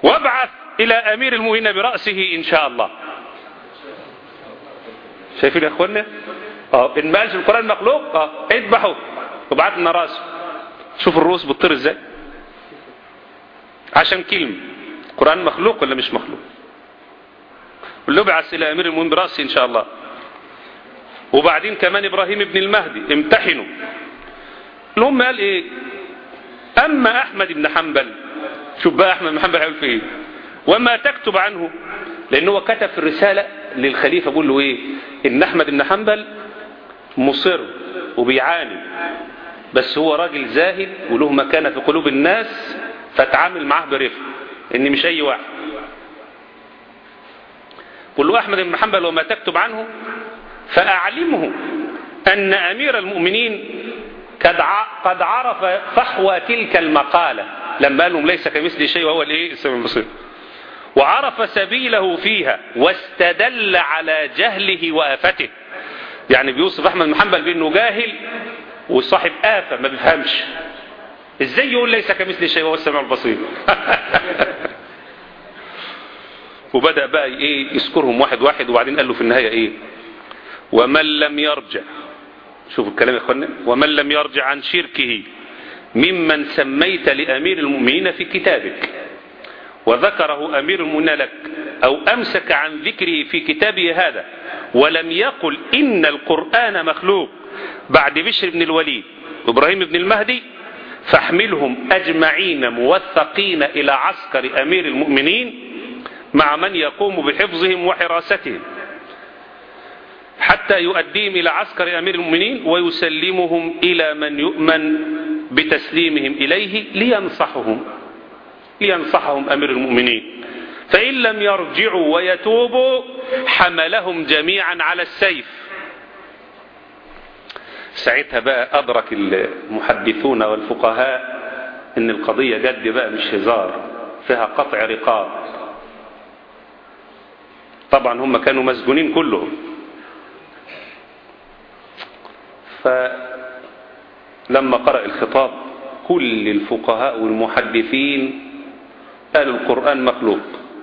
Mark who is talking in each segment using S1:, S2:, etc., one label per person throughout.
S1: وابعث إلى أمير المؤمنين برأسه إن شاء الله شايفين يا أخوانا اه إن ما قالش القرآن مخلوق اه اذبحوا وابعت لنا راسه شوف الروس بتطير ازاي عشان كلمة القرآن مخلوق ولا مش مخلوق واللي ابعث إلى أمير المؤمنين برأسه إن شاء الله وبعدين كمان إبراهيم ابن المهدي امتحنوا المهم قال إيه أما أحمد بن حنبل شوف بقى أحمد بن حنبل هيقول في إيه وما تكتب عنه لأنه هو كتب في الرسالة للخليفة بيقول له إيه إن أحمد بن حنبل مصر وبيعاني بس هو راجل زاهد وله مكانة في قلوب الناس فتعامل معاه برفق إن مش أي واحد قل له أحمد بن حنبل وما تكتب عنه فأعلمه أن أمير المؤمنين قد قد عرف فحوى تلك المقالة لما قال لهم ليس كمثل شيء وهو الايه السميع البصير وعرف سبيله فيها واستدل على جهله وآفته يعني بيوصف أحمد بن حنبل بأنه جاهل وصاحب آفة ما بيفهمش ازاي يقول ليس كمثل شيء وهو السميع البصير وبدأ بقى ايه يذكرهم واحد واحد وبعدين قال له في النهاية ايه ومن لم يرجع شوفوا الكلام يا اخوانا ومن لم يرجع عن شركه ممن سميت لأمير المؤمنين في كتابك وذكره أمير المؤمنين لك أو أمسك عن ذكره في كتابه هذا ولم يقل إن القرآن مخلوق بعد بشر بن الوليد وإبراهيم بن المهدي فاحملهم أجمعين موثقين إلى عسكر أمير المؤمنين مع من يقوم بحفظهم وحراستهم حتى يؤديهم إلى عسكر أمير المؤمنين ويسلمهم إلى من يؤمن بتسليمهم إليه لينصحهم لينصحهم أمير المؤمنين فإن لم يرجعوا ويتوبوا حملهم جميعا على السيف ساعتها بقى أدرك المحدثون والفقهاء ان القضية جد بقى مش هزار فيها قطع رقاب طبعا هم كانوا مسجونين كلهم فلما قرأ الخطاب كل الفقهاء والمحدثين قالوا القرآن مخلوق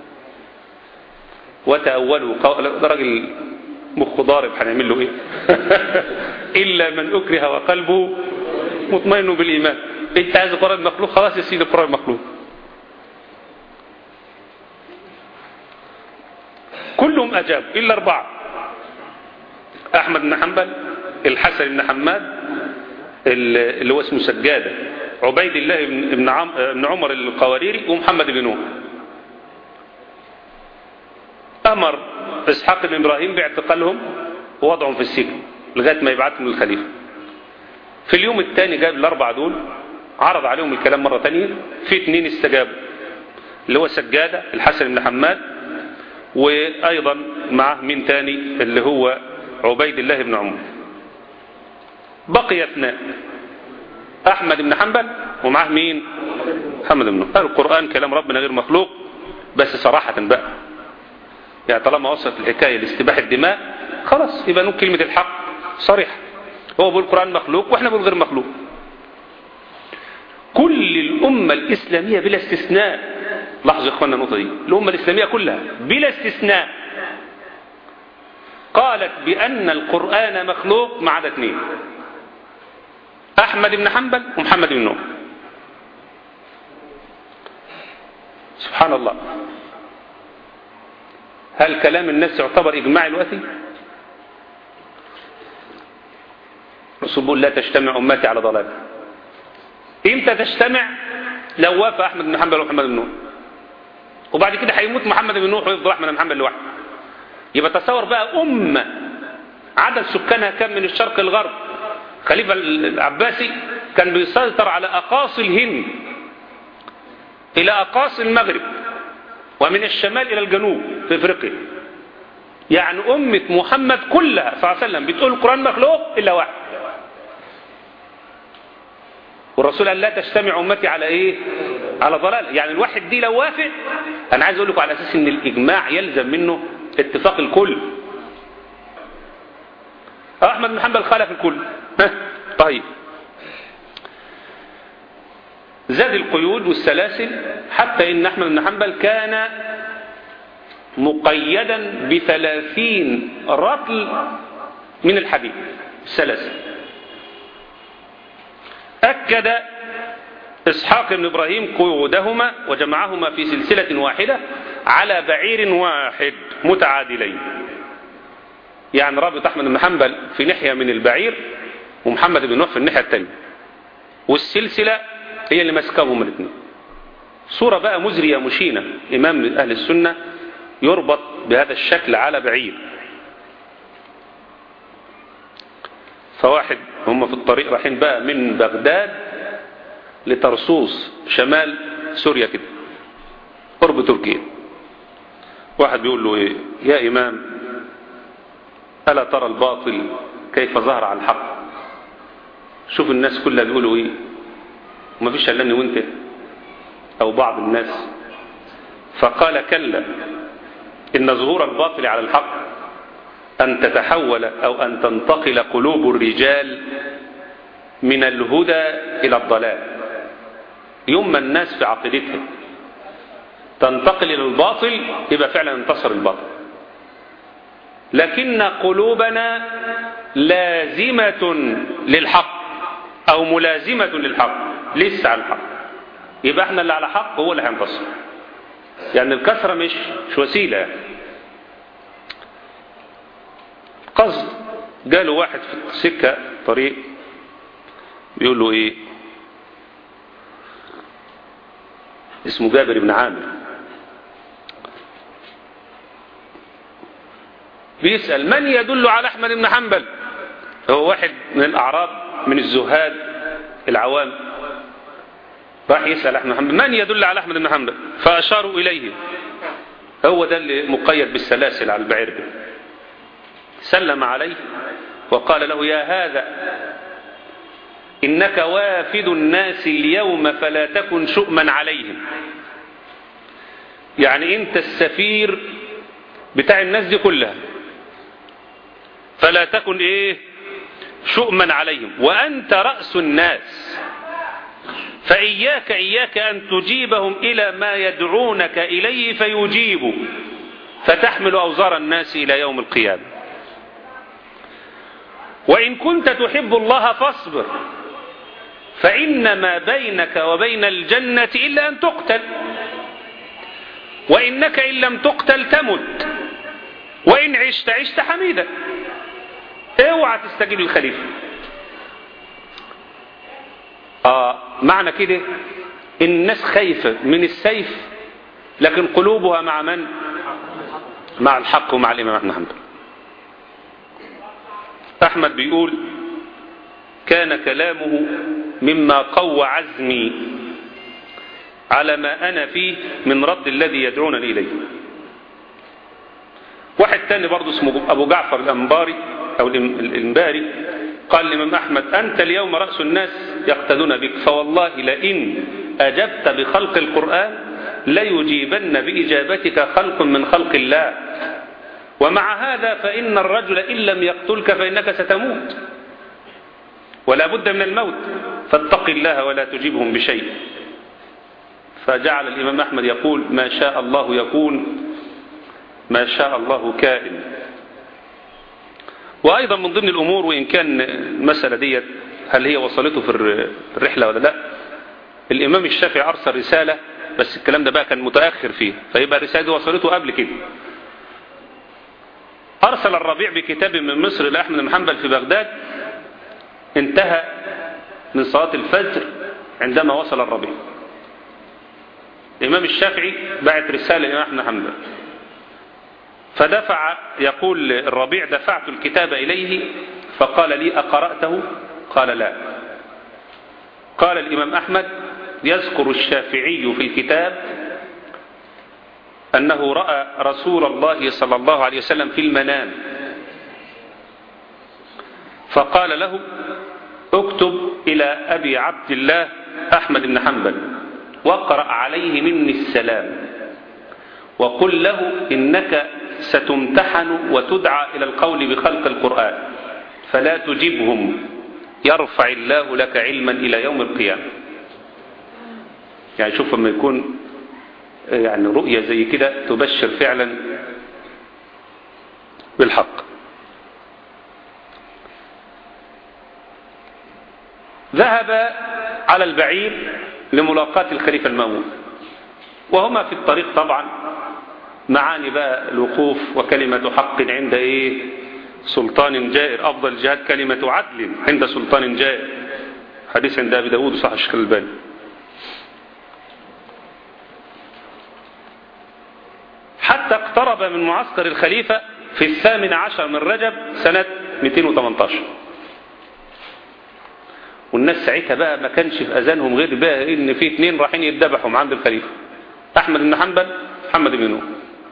S1: وتأولوا ده راجل مخ ضارب هنعمل له ايه الا من اكره وقلبه مطمئن بالايمان انت عايز القران مخلوق خلاص يا سيدي القران مخلوق كلهم اجابوا الا اربعه احمد بن حنبل الحسن بن حماد اللي هو اسمه سجاده عبيد الله بن عم بن عمر القواريري ومحمد بن نوح امر اسحاق بن ابراهيم باعتقالهم ووضعهم في السجن لغايه ما يبعثهم للخليفه في اليوم الثاني جاب الاربعه دول عرض عليهم الكلام مره ثانيه في اثنين استجابوا اللي هو سجاده الحسن بن حماد وايضا معه مين ثاني اللي هو عبيد الله بن عمر بقي اثنان احمد بن حنبل ومعه مين محمد بن قال القران كلام ربنا غير مخلوق بس صراحه بقى يعني طالما وصلت الحكايه لاستباح الدماء خلاص يبقى نقول كلمه الحق صريحه هو بيقول القران مخلوق واحنا بنقول غير مخلوق كل الامه الاسلاميه بلا استثناء لاحظوا يا اخوانا النقطه دي الامه الاسلاميه كلها بلا استثناء قالت بان القران مخلوق ما عدا اثنين احمد بن حنبل ومحمد بن نوح سبحان الله هل كلام الناس يعتبر إجماع الوثي رسول الله لا تجتمع أمتي على ضلال إمتى تجتمع لو وافى أحمد بن حنبل ومحمد بن نوح وبعد كده هيموت محمد بن نوح ويفضل أحمد بن حنبل لوحده يبقى تصور بقى أمة عدد سكانها كم من الشرق الغرب خليفة العباسي كان بيسيطر على أقاصي الهند إلى أقاصي المغرب ومن الشمال إلى الجنوب في إفريقيا يعني أمة محمد كلها صلى الله عليه وسلم بتقول القرآن مخلوق إلا واحد والرسول قال لا تجتمع أمتي على إيه على ضلال يعني الواحد دي لو وافق أنا عايز أقول لكم على أساس إن الإجماع يلزم منه اتفاق الكل أحمد بن حنبل خالف الكل ها طيب زاد القيود والسلاسل حتى إن أحمد بن حنبل كان مقيدا بثلاثين رطل من الحديد السلاسل أكد إسحاق بن إبراهيم قيودهما وجمعهما في سلسلة واحدة على بعير واحد متعادلين يعني رابط أحمد بن حنبل في ناحية من البعير ومحمد بن نوح في الناحية الثانية والسلسلة هي اللي ماسكاهم الاثنين صورة بقى مزرية مشينة إمام من أهل السنة يربط بهذا الشكل على بعير فواحد هم في الطريق رايحين بقى من بغداد لترسوس شمال سوريا كده قرب تركيا واحد بيقول له ايه يا امام الا ترى الباطل كيف ظهر على الحق شوف الناس كلها بيقولوا ايه وما فيش الا اني وانت او بعض الناس فقال كلا ان ظهور الباطل على الحق ان تتحول او ان تنتقل قلوب الرجال من الهدى الى الضلال يوم ما الناس في عقيدتها تنتقل الى الباطل يبقى فعلا انتصر الباطل لكن قلوبنا لازمة للحق او ملازمة للحق لسه على الحق يبقى احنا اللي على حق هو اللي هينتصر يعني الكثرة مش مش وسيلة يعني. قصد جاله واحد في السكة طريق بيقول له ايه اسمه جابر بن عامر بيسأل من يدل على أحمد بن حنبل هو واحد من الأعراب من الزهاد العوام راح يسأل أحمد بن حنبل من يدل على أحمد بن حنبل فأشاروا إليه هو ده اللي مقيد بالسلاسل على البعير ده سلم عليه وقال له يا هذا إنك وافد الناس اليوم فلا تكن شؤما عليهم يعني أنت السفير بتاع الناس دي كلها فلا تكن إيه شؤما عليهم وأنت رأس الناس فإياك إياك أن تجيبهم إلى ما يدعونك إليه فيجيبوا فتحمل أوزار الناس إلى يوم القيامة وإن كنت تحب الله فاصبر فإن ما بينك وبين الجنة إلا أن تقتل وإنك إن لم تقتل تمت وإن عشت عشت حميدا اوعى تستجيب للخليفة آه معنى كده الناس خايفة من السيف لكن قلوبها مع من مع الحق ومع الإمام أحمد حنبل أحمد بيقول كان كلامه مما قوى عزمي على ما أنا فيه من رد الذي يدعونني إليه واحد تاني برضه اسمه أبو جعفر الأنباري أو الإنباري قال لإمام أحمد أنت اليوم رأس الناس يقتدون بك فوالله لئن أجبت بخلق القرآن ليجيبن بإجابتك خلق من خلق الله ومع هذا فإن الرجل إن لم يقتلك فإنك ستموت ولا بد من الموت فاتق الله ولا تجيبهم بشيء فجعل الإمام أحمد يقول ما شاء الله يكون ما شاء الله كائن وأيضا من ضمن الأمور وإن كان المسألة ديت هل هي وصلته في الرحلة ولا لا الإمام الشافعي أرسل رسالة بس الكلام ده بقى كان متأخر فيه فيبقى الرسالة دي وصلته قبل كده أرسل الربيع بكتاب من مصر لأحمد بن حنبل في بغداد انتهى من صلاة الفجر عندما وصل الربيع الإمام الشافعي بعت رسالة لإمام أحمد حنبل فدفع يقول الربيع دفعت الكتاب إليه فقال لي أقرأته قال لا قال الإمام أحمد يذكر الشافعي في الكتاب أنه رأى رسول الله صلى الله عليه وسلم في المنام فقال له اكتب إلى أبي عبد الله أحمد بن حنبل واقرأ عليه مني السلام وقل له إنك ستمتحن وتدعى إلى القول بخلق القرآن فلا تجبهم يرفع الله لك علما إلى يوم القيامة يعني شوف لما يكون يعني رؤية زي كده تبشر فعلا بالحق ذهب على البعير لملاقاة الخليفة المأمون وهما في الطريق طبعا معاني بقى الوقوف وكلمة حق عند ايه سلطان جائر افضل جهاد كلمة عدل عند سلطان جائر حديث عند ابي داود صح الشيخ الباني حتى اقترب من معسكر الخليفة في الثامن عشر من رجب سنة 218 والناس ساعتها بقى ما كانش في اذانهم غير بقى ان في اتنين رايحين يتذبحوا عند الخليفة احمد بن حنبل محمد بن نوح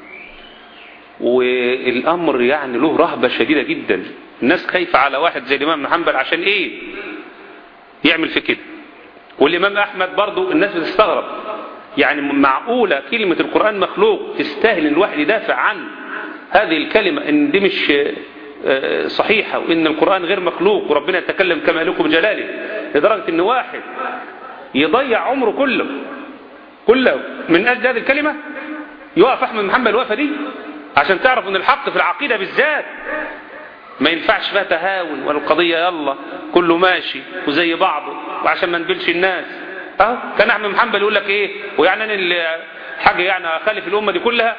S1: والامر يعني له رهبة شديدة جدا الناس خايفة على واحد زي الامام بن حنبل عشان ايه يعمل في كده والامام احمد برضو الناس بتستغرب يعني معقولة كلمة القرآن مخلوق تستاهل ان الواحد يدافع عن هذه الكلمة ان دي مش صحيحة وان القرآن غير مخلوق وربنا يتكلم كما يليق بجلاله لدرجة ان واحد يضيع عمره كله كله من اجل هذه الكلمة يقف احمد محمد الوقفة دي عشان تعرف ان الحق في العقيدة بالذات ما ينفعش فيها تهاون ولا القضية يلا كله ماشي وزي بعضه وعشان ما نبلش الناس اهو كان احمد محمد يقول لك ايه ويعني انا اللي حاجة يعني اخالف الامة دي كلها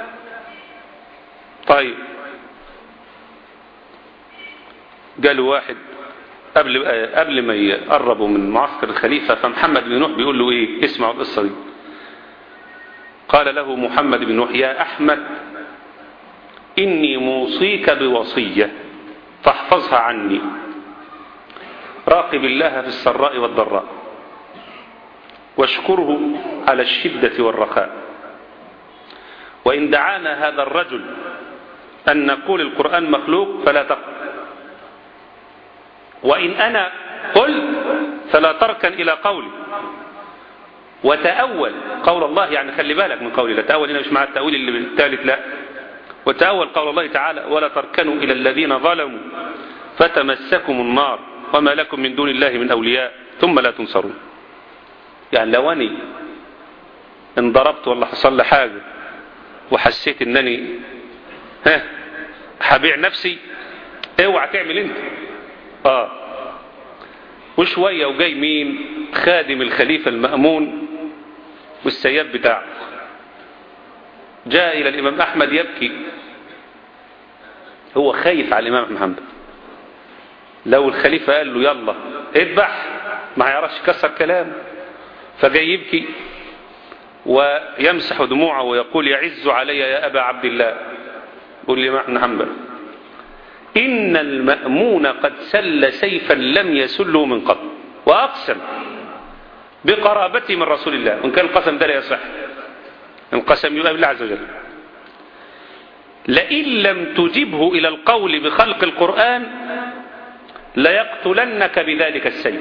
S1: طيب قالوا واحد قبل قبل ما يقربوا من معسكر الخليفة فمحمد بن نوح بيقول له ايه اسمعوا القصة دي قال له محمد بن نوح يا احمد اني موصيك بوصية فاحفظها عني راقب الله في السراء والضراء واشكره على الشدة والرخاء وإن دعانا هذا الرجل أن نقول القرآن مخلوق فلا تقل وإن أنا قلت فلا تركن إلى قولي وتأول قول الله يعني خلي بالك من قولي لا تأول هنا مش مع التأويل اللي بالثالث لا وتأول قول الله تعالى ولا تركنوا إلى الذين ظلموا فتمسكم النار وما لكم من دون الله من أولياء ثم لا تنصرون يعني لو أني انضربت ولا حصل لي حاجة وحسيت انني ها هبيع نفسي اوعى تعمل انت اه وشوية وجاي مين خادم الخليفة المأمون والسياب بتاعه جاء إلى الإمام أحمد يبكي هو خايف على الإمام محمد لو الخليفة قال له يلا اذبح ما يعرفش يكسر كلام فجاي يبكي ويمسح دموعه ويقول يعز علي يا أبا عبد الله قل لي بن حنبل إن المأمون قد سل سيفا لم يسله من قبل وأقسم بقرابته من رسول الله وإن كان القسم ده لا يصح القسم يبقى بالله عز وجل لئن لم تجبه إلى القول بخلق القرآن ليقتلنك بذلك السيف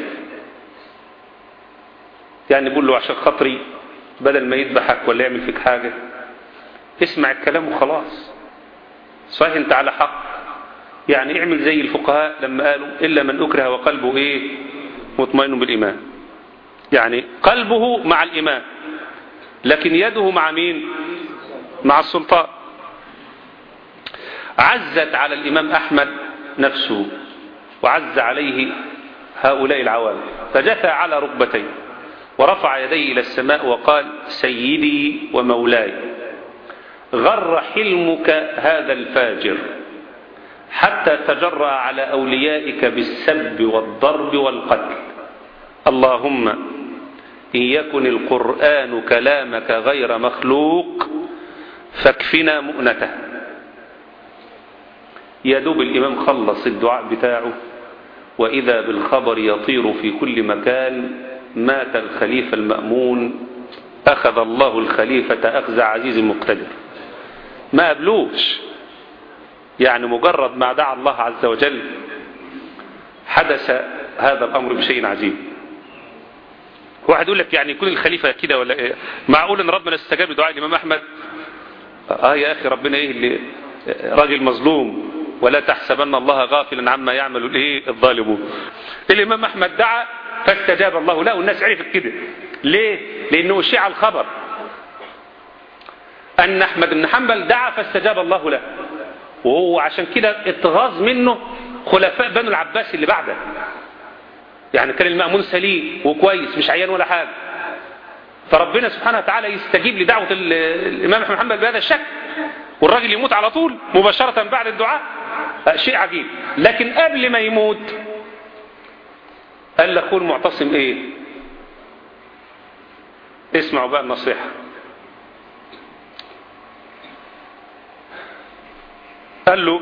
S1: يعني بقول له عشان خاطري بدل ما يذبحك ولا يعمل فيك حاجة اسمع الكلام وخلاص صحيح انت على حق يعني اعمل زي الفقهاء لما قالوا إلا من أكره وقلبه إيه مطمئن بالإيمان يعني قلبه مع الإيمان لكن يده مع مين مع السلطان عزت على الإمام أحمد نفسه وعز عليه هؤلاء العوام فجثى على ركبتيه ورفع يديه إلى السماء وقال سيدي ومولاي غر حلمك هذا الفاجر حتى تجرأ على أوليائك بالسب والضرب والقتل اللهم إن يكن القرآن كلامك غير مخلوق فاكفنا مؤنته يدوب الإمام خلص الدعاء بتاعه وإذا بالخبر يطير في كل مكان مات الخليفة المأمون أخذ الله الخليفة أخذ عزيز مقتدر ما قبلوش يعني مجرد ما دعا الله عز وجل حدث هذا الأمر بشيء عجيب واحد يقول لك يعني يكون الخليفة كده ولا إيه معقول ان ربنا استجاب لدعاء الإمام أحمد آه يا أخي ربنا إيه اللي راجل مظلوم ولا تحسبن الله غافلا عما يعمل الايه الظالمون الإمام أحمد دعا فاستجاب الله له والناس عرفت كده ليه لانه اشيع الخبر ان احمد بن حنبل دعا فاستجاب الله له وهو عشان كده اتغاظ منه خلفاء بنو العباس اللي بعده يعني كان المأمون سليم وكويس مش عيان ولا حاجة فربنا سبحانه وتعالى يستجيب لدعوة الإمام أحمد محمد بهذا الشكل والراجل يموت على طول مباشرة بعد الدعاء شيء عجيب لكن قبل ما يموت قال لأخوه المعتصم إيه اسمعوا بقى النصيحة قال له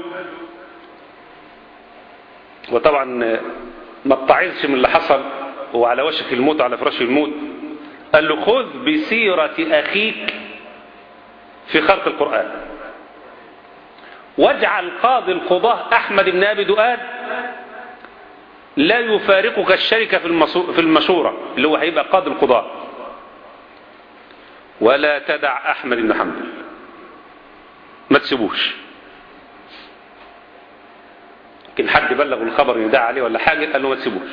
S1: وطبعا ما اتعظش من اللي حصل وعلى وشك الموت على فراش الموت قال له خذ بسيرة أخيك في خلق القرآن واجعل قاضي القضاة أحمد بن أبي دؤاد لا يفارقك الشركة في المشورة اللي هو هيبقى قاضي القضاة ولا تدع أحمد بن حنبل ما تسيبوش يمكن حد بلغ الخبر يدعى عليه ولا حاجة قال له ما تسيبوش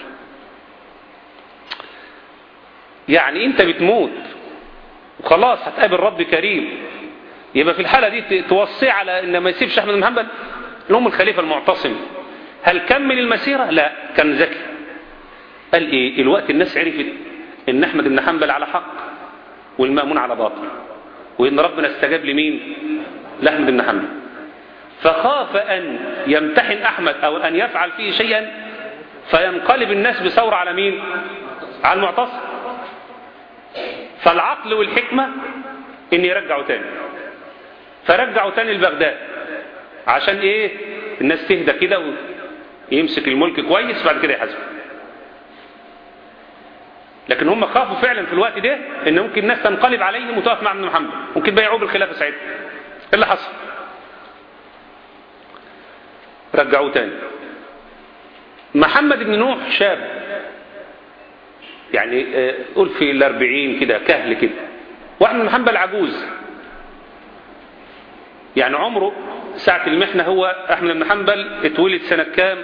S1: يعني انت بتموت وخلاص هتقابل رب كريم يبقى في الحالة دي توصي على ان ما يسيبش احمد بن حنبل اللي هم الخليفة المعتصم هل كمل المسيرة لا كان ذكي قال ايه الوقت الناس عرفت ان احمد بن حنبل على حق والمأمون على باطل وان ربنا استجاب لمين لاحمد بن حنبل فخاف أن يمتحن أحمد أو أن يفعل فيه شيئا فينقلب الناس بثورة على مين على المعتصم فالعقل والحكمة ان يرجعوا تاني فرجعوا تاني لبغداد عشان ايه الناس تهدى كده ويمسك الملك كويس بعد كده يحاسبه لكن هم خافوا فعلا في الوقت ده ان ممكن الناس تنقلب عليهم وتقف مع ابن محمد ممكن بيعوه بالخلافه ساعتها ايه اللي حصل رجعوه تاني محمد بن نوح شاب يعني قول في الاربعين كده كهل كده واحد من حنبل عجوز يعني عمره ساعة المحنة هو أحمد بن حنبل اتولد سنة كام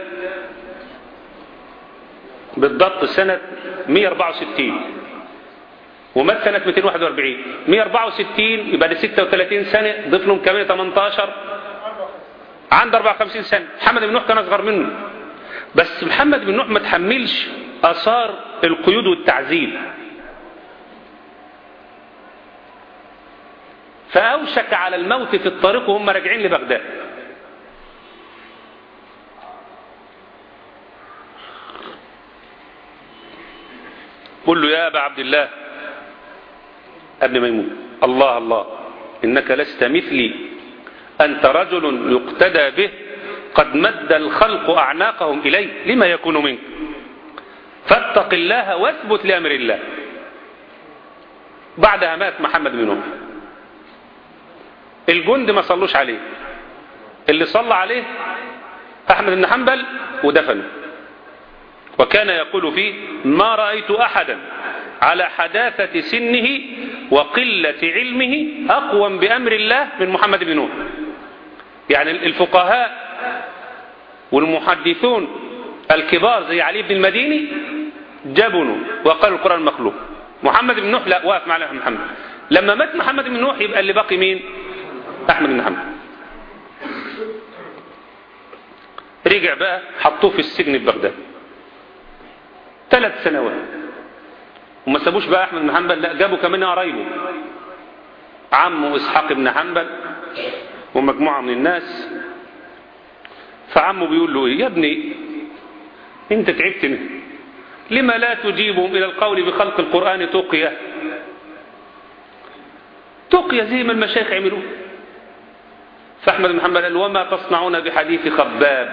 S1: بالضبط سنة 164 ومات سنة 241 164 يبقى ده 36 سنة ضيف لهم كمان 18 عنده 54 سنة محمد بن نوح كان أصغر منه بس محمد بن نوح ما تحملش أثار القيود والتعذيب فأوشك على الموت في الطريق وهم راجعين لبغداد قل له يا أبا عبد الله قبل ما يموت الله الله إنك لست مثلي أنت رجل يقتدى به قد مد الخلق أعناقهم إليه لما يكون منك فاتق الله واثبت لأمر الله بعدها مات محمد بن نوح الجند ما صلوش عليه اللي صلى عليه أحمد بن حنبل ودفنه وكان يقول فيه ما رأيت أحدا على حداثة سنه وقلة علمه أقوم بأمر الله من محمد بن نوح يعني الفقهاء والمحدثون الكبار زي علي بن المديني جبنوا وقالوا القرآن مخلوق محمد بن نوح لا واقف مع محمد لما مات محمد بن نوح يبقى اللي باقي مين أحمد بن حنبل رجع بقى حطوه في السجن في بغداد ثلاث سنوات وما سابوش بقى أحمد بن حنبل لا جابوا كمان قرايبه عمه إسحاق بن حنبل ومجموعة من الناس فعمه بيقول له إيه يا ابني انت تعبتني لما لا تجيبهم إلى القول بخلق القرآن تقية تقية زي ما المشايخ عملوا فأحمد بن حنبل قال وما تصنعون بحديث خباب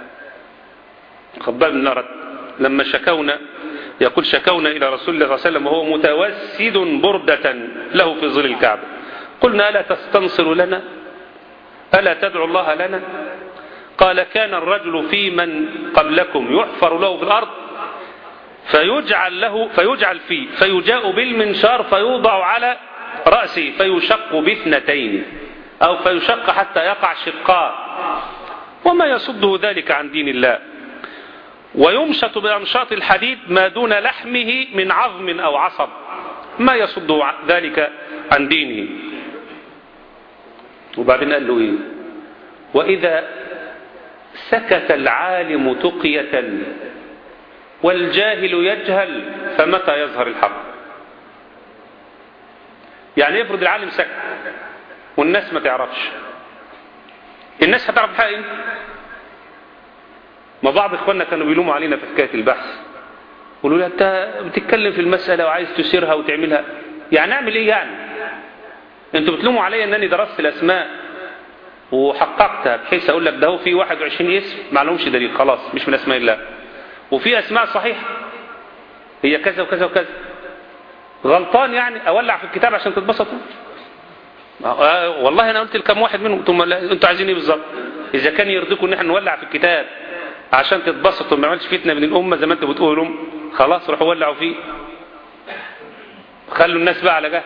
S1: خباب بن نرد لما شكونا يقول شكونا إلى رسول الله صلى الله عليه وسلم وهو متوسد بردة له في ظل الكعبة قلنا ألا تستنصر لنا ألا تدعو الله لنا قال كان الرجل في من قبلكم يحفر له في الأرض فيجعل له فيجعل فيه فيجاء بالمنشار فيوضع على رأسه فيشق باثنتين أو فيشق حتى يقع شقاء وما يصده ذلك عن دين الله ويمشط بأمشاط الحديد ما دون لحمه من عظم أو عصب ما يصد ذلك عن دينه وبعدين قال له ايه واذا سكت العالم تقية والجاهل يجهل فمتى يظهر الحق يعني يفرض العالم سكت والناس ما تعرفش الناس هتعرف الحق ايه ما بعض اخواننا كانوا بيلوموا علينا في حكايه البحث يقولوا لي انت بتتكلم في المساله وعايز تسيرها وتعملها يعني اعمل ايه يعني انتوا بتلوموا عليا انني درست الاسماء وحققتها بحيث اقول لك ده هو في 21 اسم ما لهمش دليل خلاص مش من اسماء الله وفي اسماء صحيحه هي كذا وكذا وكذا غلطان يعني اولع في الكتاب عشان تتبسطوا آه والله انا قلت لكم واحد منهم انتم انتوا عايزين ايه بالظبط اذا كان يرضيكم ان احنا نولع في الكتاب عشان تتبسطوا ما يعملش فتنه من الامه زي ما انتوا بتقولوا خلاص روحوا ولعوا فيه خلوا الناس بقى على جهل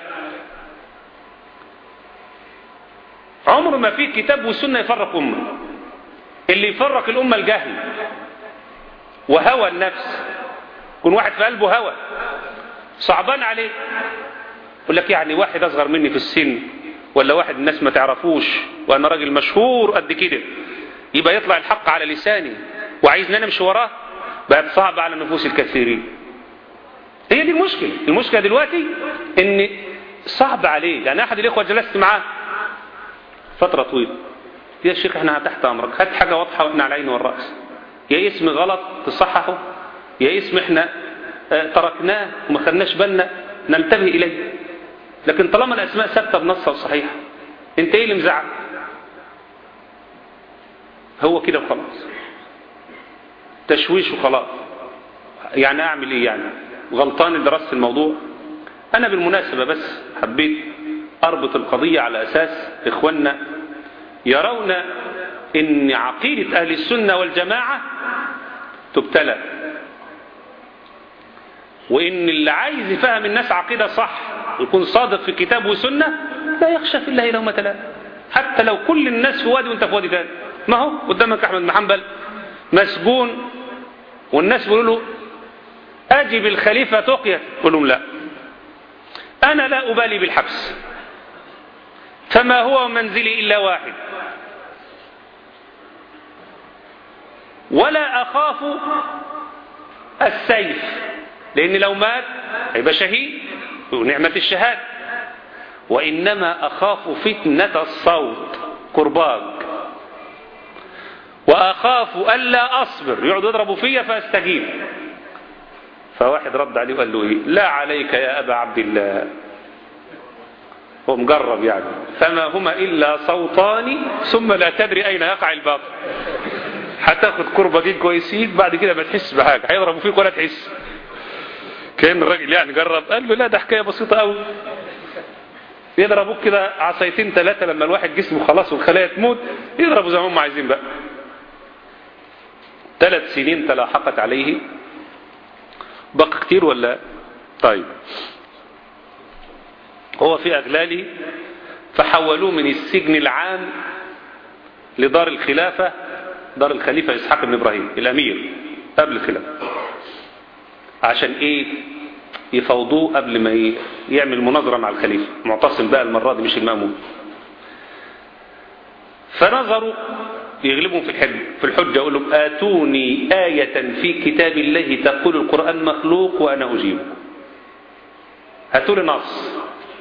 S1: عمر ما في كتاب والسنه يفرق امه اللي يفرق الامه الجهل وهوى النفس يكون واحد في قلبه هوى صعبان عليه يقول لك يعني واحد اصغر مني في السن ولا واحد الناس ما تعرفوش وانا راجل مشهور قد كده يبقى يطلع الحق على لساني وعايزني انا امشي وراه بقت صعبه على نفوس الكثيرين هي دي المشكله المشكله دلوقتي ان صعب عليه يعني احد الاخوه جلست معاه فتره طويله يا شيخ احنا تحت امرك هات حاجه واضحه واحنا على العين والراس يا اسم غلط تصححه يا اسم احنا اه تركناه وما خدناش بالنا ننتبه اليه لكن طالما الاسماء ثابته بنصها وصحيحه انت ايه اللي مزعل هو كده وخلاص تشويش وخلاص يعني اعمل ايه يعني غلطان درست الموضوع انا بالمناسبه بس حبيت اربط القضيه على اساس اخواننا يرون ان عقيده اهل السنه والجماعه تبتلى وان اللي عايز يفهم الناس عقيده صح يكون صادق في كتاب وسنه لا يخشى في الله لومه لائم حتى لو كل الناس في وادي وانت في وادي ثاني ما هو قدامك احمد بن حنبل مسجون والناس بيقولوا له اجب الخليفه تقيا يقول لهم لا انا لا ابالي بالحبس فما هو منزلي الا واحد ولا اخاف السيف لان لو مات هيبقى شهيد ونعمه الشهاده وانما اخاف فتنه الصوت كرباج واخاف الا اصبر يقعدوا يضربوا فيا فاستجيب فواحد رد عليه وقال له ايه لا عليك يا ابا عبد الله هو مجرب يعني فما هما الا صوتان ثم لا تدري اين يقع الباطل هتاخد كرباجين كويسين بعد كده ما تحس بحاجه هيضربوا فيك ولا تحس كان الراجل يعني جرب قال له لا ده حكايه بسيطه قوي يضربوك كده عصايتين ثلاثه لما الواحد جسمه خلاص والخلايا تموت يضربوا زي ما هم عايزين بقى ثلاث سنين تلاحقت عليه بقى كتير ولا طيب هو في أغلالي فحولوه من السجن العام لدار الخلافة دار الخليفة إسحاق بن إبراهيم الأمير قبل الخلافة عشان إيه يفوضوه قبل ما يعمل مناظرة مع الخليفة معتصم بقى المرة دي مش المأمون فنظروا يغلبهم في الحج في الحجة يقول لهم آتوني آية في كتاب الله تقول القرآن مخلوق وأنا أجيب هاتوا لي نص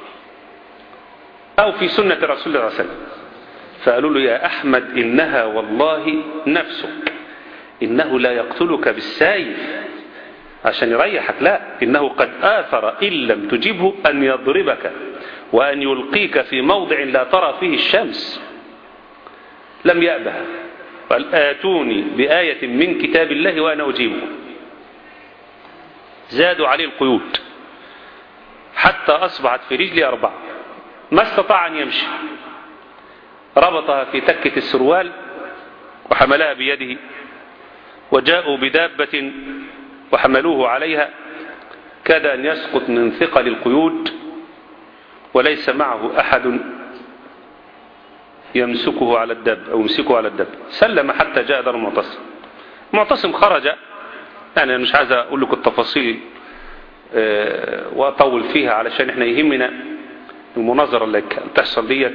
S1: أو في سنة رسول الله صلى الله عليه وسلم فقالوا له يا أحمد إنها والله نفسك إنه لا يقتلك بالسيف عشان يريحك لا إنه قد آثر إن لم تجبه أن يضربك وأن يلقيك في موضع لا ترى فيه الشمس لم يأبه قال آتوني بآية من كتاب الله وأنا أجيبه زادوا عليه القيود حتى أصبحت في رجلي أربعة ما استطاع أن يمشي ربطها في تكة السروال وحملها بيده وجاءوا بدابة وحملوه عليها كاد أن يسقط من ثقل القيود وليس معه أحد يمسكه على الدب أو يمسكه على الدب سلم حتى جاء دار المعتصم المعتصم خرج يعني أنا مش عايز أقول لكم التفاصيل آه، وأطول فيها علشان احنا يهمنا المناظرة اللي تحصل ديت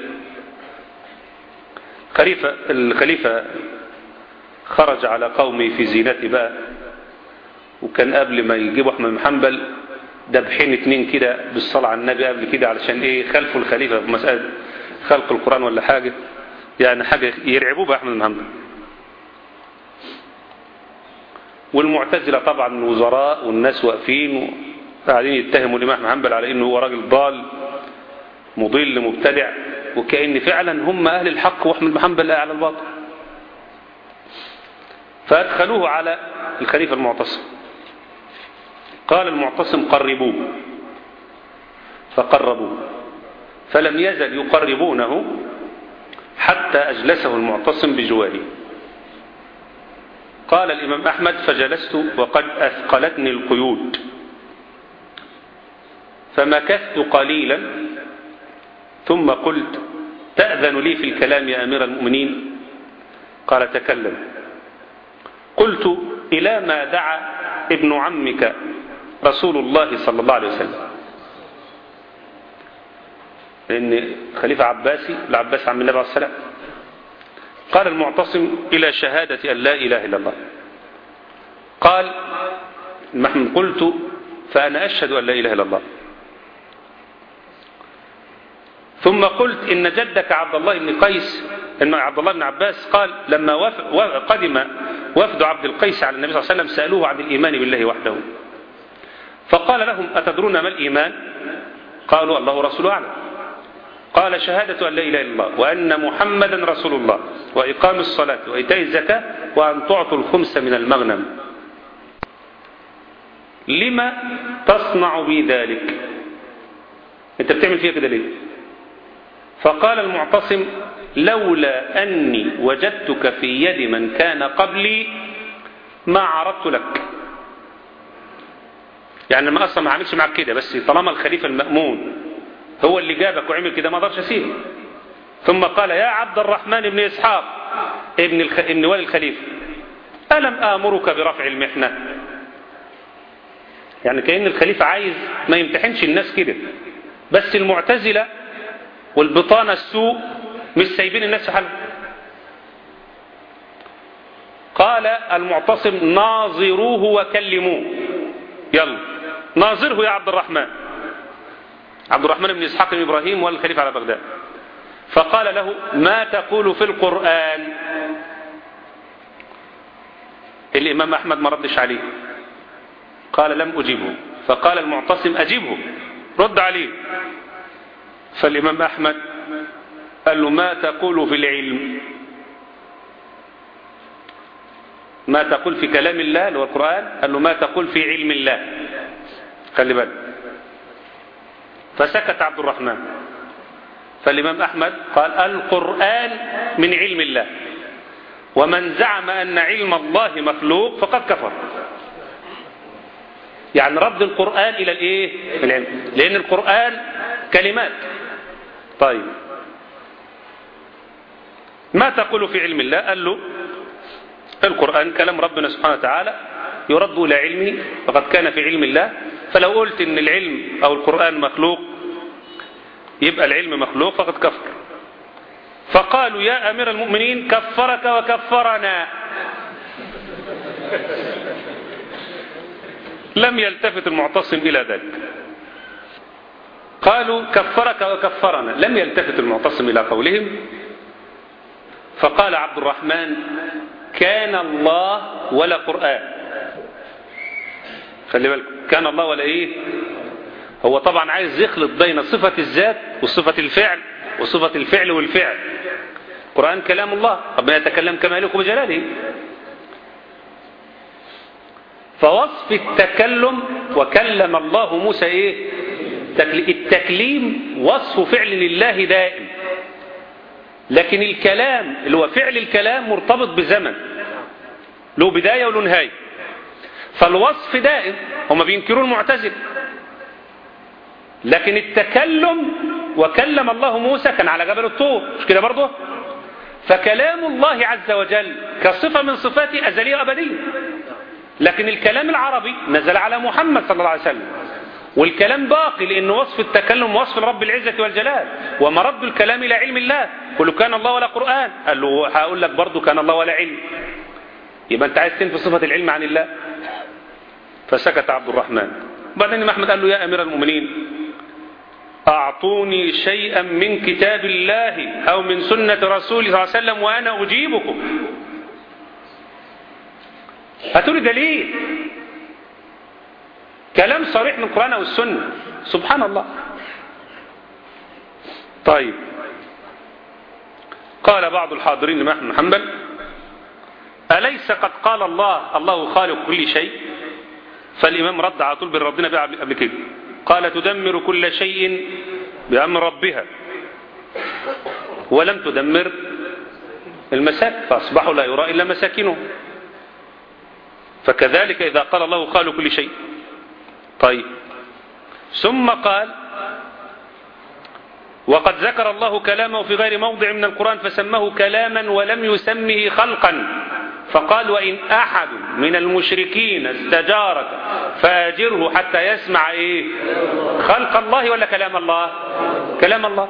S1: خليفة الخليفة خرج على قومه في زينته بقى وكان قبل ما يجيبوا أحمد بن حنبل دبحين اتنين كده بالصلاة على النبي قبل كده علشان ايه خلفوا الخليفة في مسألة خلق القرآن ولا حاجة يعني حاجة يرعبوه بأحمد بن حنبل والمعتزلة طبعا الوزراء والناس واقفين وقاعدين يتهموا الإمام أحمد بن حنبل على إنه هو راجل ضال مضل مبتدع وكأن فعلا هم أهل الحق وأحمد بن حنبل على الباطل فأدخلوه على الخليفة المعتصم قال المعتصم قربوه فقربوه فلم يزل يقربونه حتى أجلسه المعتصم بجواره قال الإمام أحمد فجلست وقد أثقلتني القيود فمكثت قليلا ثم قلت تأذن لي في الكلام يا أمير المؤمنين قال تكلم قلت إلى ما دعا ابن عمك رسول الله صلى الله عليه وسلم لأن خليفة عباسي العباس عم النبي عليه السلام قال المعتصم إلى شهادة أن لا إله إلا الله قال محمد قلت فأنا أشهد أن لا إله إلا الله ثم قلت إن جدك عبد الله بن قيس إن عبد الله بن عباس قال لما قدم وفد عبد القيس على النبي صلى الله عليه وسلم سألوه عن الإيمان بالله وحده فقال لهم أتدرون ما الإيمان قالوا الله ورسوله أعلم قال شهادة أن لا إله إلا الله وأن محمدا رسول الله وإقام الصلاة وإيتاء الزكاة وأن تعطوا الخمس من المغنم لما تصنع بي ذلك أنت بتعمل فيها كده ليه فقال المعتصم لولا أني وجدتك في يد من كان قبلي ما عرضت لك يعني ما أصلا ما عملش معك كده بس طالما الخليفة المأمون هو اللي جابك وعمل كده ما اقدرش اسيبه ثم قال يا عبد الرحمن بن إسحاق ابن, الخ... ابن والي الخليفة ألم آمرك برفع المحنة يعني كأن الخليفة عايز ما يمتحنش الناس كده بس المعتزلة والبطانة السوء مش سايبين الناس في حالهم قال المعتصم ناظروه وكلموه يلا ناظره يا عبد الرحمن عبد الرحمن بن إسحاق بن إبراهيم والخليفة على بغداد فقال له ما تقول في القرآن الإمام أحمد ما ردش عليه قال لم أجيبه فقال المعتصم أجيبه رد عليه فالإمام أحمد قال له ما تقول في العلم ما تقول في كلام الله اللي هو القرآن قال له ما تقول في علم الله خلي بالك فسكت عبد الرحمن فالإمام أحمد قال القرآن من علم الله ومن زعم أن علم الله مخلوق فقد كفر يعني رد القرآن إلى الإيه؟ العلم لأن القرآن كلمات طيب ما تقول في علم الله قال له القرآن كلام ربنا سبحانه وتعالى يرد إلى علمه فقد كان في علم الله فلو قلت ان العلم او القرآن مخلوق يبقى العلم مخلوق فقد كفر فقالوا يا امير المؤمنين كفرك وكفرنا لم يلتفت المعتصم الى ذلك قالوا كفرك وكفرنا لم يلتفت المعتصم الى قولهم فقال عبد الرحمن كان الله ولا قرآن خلي بالكم كان الله ولا ايه هو طبعا عايز يخلط بين صفة الذات وصفة الفعل وصفة الفعل والفعل القرآن كلام الله ربنا يتكلم كما يليق بجلاله فوصف التكلم وكلم الله موسى ايه التكليم وصف فعل لله دائم لكن الكلام اللي هو فعل الكلام مرتبط بزمن له بداية وله نهاية فالوصف دائم هم بينكرون المعتزل لكن التكلم وكلم الله موسى كان على جبل الطور مش كده برضه فكلام الله عز وجل كصفة من صفاته أزلية أبدية لكن الكلام العربي نزل على محمد صلى الله عليه وسلم والكلام باقي لأن وصف التكلم وصف رب العزة والجلال ومرد الكلام إلى علم الله قل كان الله ولا قرآن قال له هقول لك برضه كان الله ولا علم يبقى أنت عايز تنفي صفة العلم عن الله فسكت عبد الرحمن بعدين الإمام أحمد قال له يا أمير المؤمنين أعطوني شيئا من كتاب الله أو من سنة رسوله صلى الله عليه وسلم وأنا أجيبكم هاتوا لي دليل كلام صريح من القرآن أو السنة سبحان الله طيب قال بعض الحاضرين لما بن حنبل أليس قد قال الله الله خالق كل شيء فالإمام رد على طول بين ردنا بقى قبل كده قال تدمر كل شيء بأمر ربها ولم تدمر المساكن فأصبحوا لا يرى إلا مساكنهم فكذلك إذا قال الله خالق كل شيء طيب ثم قال وقد ذكر الله كلامه في غير موضع من القرآن فسماه كلاما ولم يسمه خلقا فقال وإن أحد من المشركين استجارك فأجره حتى يسمع إيه خلق الله ولا كلام الله كلام الله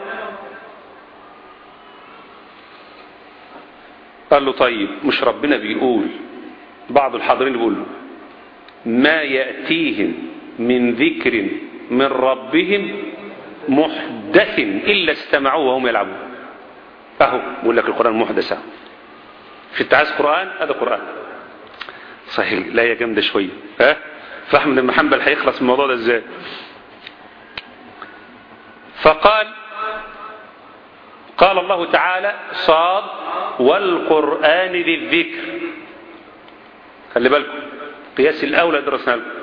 S1: قال له طيب مش ربنا بيقول بعض الحاضرين بيقول له ما يأتيهم من ذكر من ربهم محدث إلا استمعوه وهم يلعبون أهو بقول لك القرآن محدث في التعاس قرآن هذا قرآن صحيح لا يا جامدة شوية ها فأحمد بن حنبل هيخلص من الموضوع ده ازاي فقال قال الله تعالى صاد والقرآن ذي الذكر خلي بالكم قياس الأولى درسنا لكم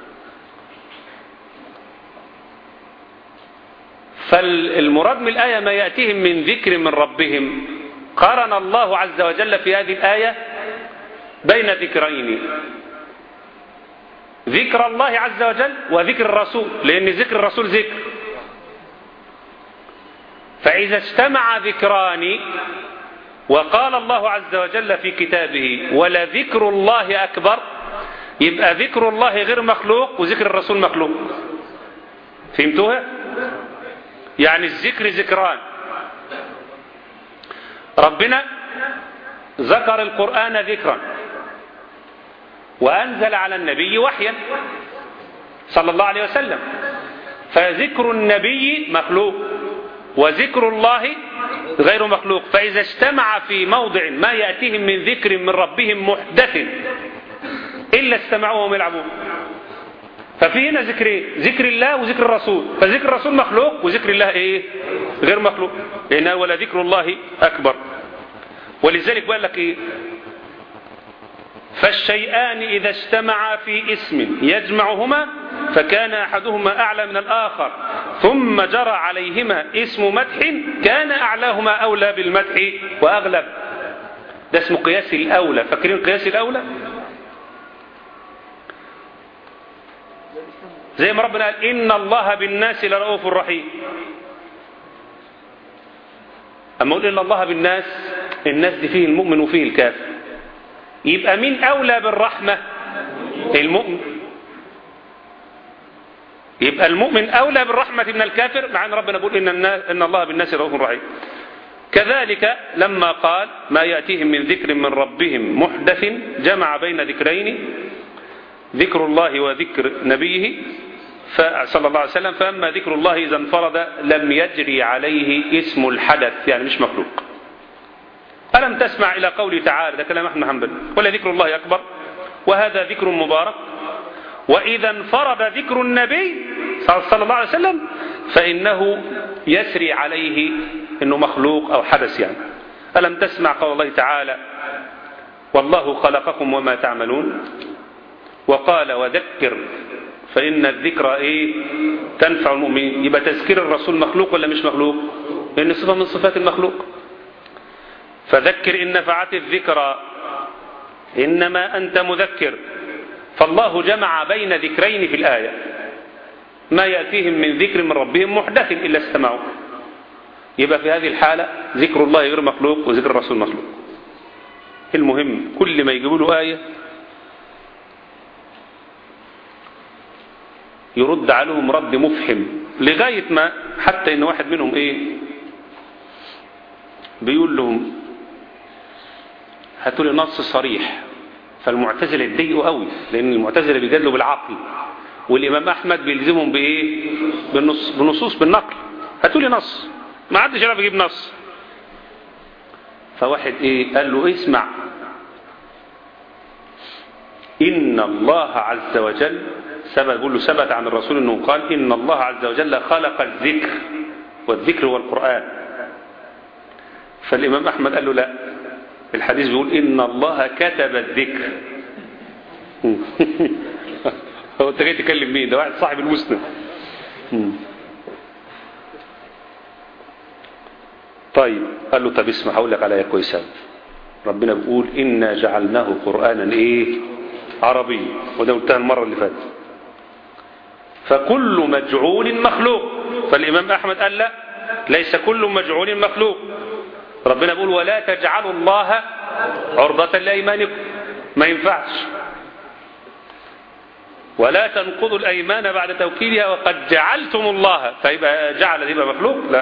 S1: فالمراد من الآية ما يأتيهم من ذكر من ربهم قارن الله عز وجل في هذه الآية بين ذكرين ذكر الله عز وجل وذكر الرسول لأن ذكر الرسول ذكر فإذا اجتمع ذكران وقال الله عز وجل في كتابه ولذكر الله أكبر يبقى ذكر الله غير مخلوق وذكر الرسول مخلوق فهمتوها يعني الذكر ذكران ربنا ذكر القرآن ذكرا وأنزل على النبي وحيا صلى الله عليه وسلم فذكر النبي مخلوق وذكر الله غير مخلوق فإذا اجتمع في موضع ما يأتيهم من ذكر من ربهم محدث إلا استمعوه وهم يلعبون ففي هنا ذكرين ذكر الله وذكر الرسول فذكر الرسول مخلوق وذكر الله ايه غير مخلوق لأنه ولا ذكر الله أكبر ولذلك بقول لك ايه فالشيئان إذا اجتمعا في اسم يجمعهما فكان أحدهما أعلى من الآخر ثم جرى عليهما اسم مدح كان أعلاهما أولى بالمدح وأغلب ده اسمه قياس الأولى فاكرين قياس الأولى زي ما ربنا قال إن الله بالناس لرؤوف رحيم أما أقول إن الله بالناس الناس دي فيه المؤمن وفيه الكافر يبقى مين أولى بالرحمة المؤمن يبقى المؤمن أولى بالرحمة من الكافر مع أن ربنا يقول إن, إن الله بالناس رؤوف رحيم كذلك لما قال ما يأتيهم من ذكر من ربهم محدث جمع بين ذكرين ذكر الله وذكر نبيه صلى الله عليه وسلم فأما ذكر الله إذا انفرد لم يجري عليه اسم الحدث يعني مش مخلوق ألم تسمع إلى قوله تعالى ده كلام أحمد حنبل ولا ذكر الله أكبر وهذا ذكر مبارك وإذا انفرد ذكر النبي صلى الله عليه وسلم فإنه يسري عليه أنه مخلوق أو حدث يعني ألم تسمع قول الله تعالى والله خلقكم وما تعملون وقال وذكر فإن الذكرى إيه تنفع المؤمنين يبقى تذكير الرسول مخلوق ولا مش مخلوق لأن صفة من صفات المخلوق فذكر إن نفعت الذكرى إنما أنت مذكر فالله جمع بين ذكرين في الآية ما يأتيهم من ذكر من ربهم محدث إلا استمعوا يبقى في هذه الحالة ذكر الله غير مخلوق وذكر الرسول مخلوق المهم كل ما يجيبوا له آية يرد عليهم رد مفحم لغاية ما حتى ان واحد منهم ايه بيقول لهم هاتوا لي نص صريح فالمعتزلة يتضايقوا قوي لان المعتزلة بيجادلوا بالعقل والامام احمد بيلزمهم بايه بالنص بنصوص بالنقل هاتوا لي نص ما حدش يعرف يجيب نص فواحد ايه قال له اسمع ان الله عز وجل ثبت بيقول له ثبت عن الرسول انه قال ان الله عز وجل خلق الذكر والذكر هو القران فالامام احمد قال له لا الحديث بيقول ان الله كتب الذكر هو انت جاي تكلم مين ده واحد صاحب المسلم طيب قال له طب اسمع هقول لك على ايه كويسه ربنا بيقول انا جعلناه قرانا ايه عربي وده قلتها المره اللي فاتت فكل مجعول مخلوق فالامام احمد قال لا ليس كل مجعول مخلوق ربنا بيقول ولا تجعلوا الله عرضة لايمانكم ما ينفعش ولا تنقضوا الايمان بعد توكيدها وقد جعلتم الله فيبقى جعل دي يبقى مخلوق لا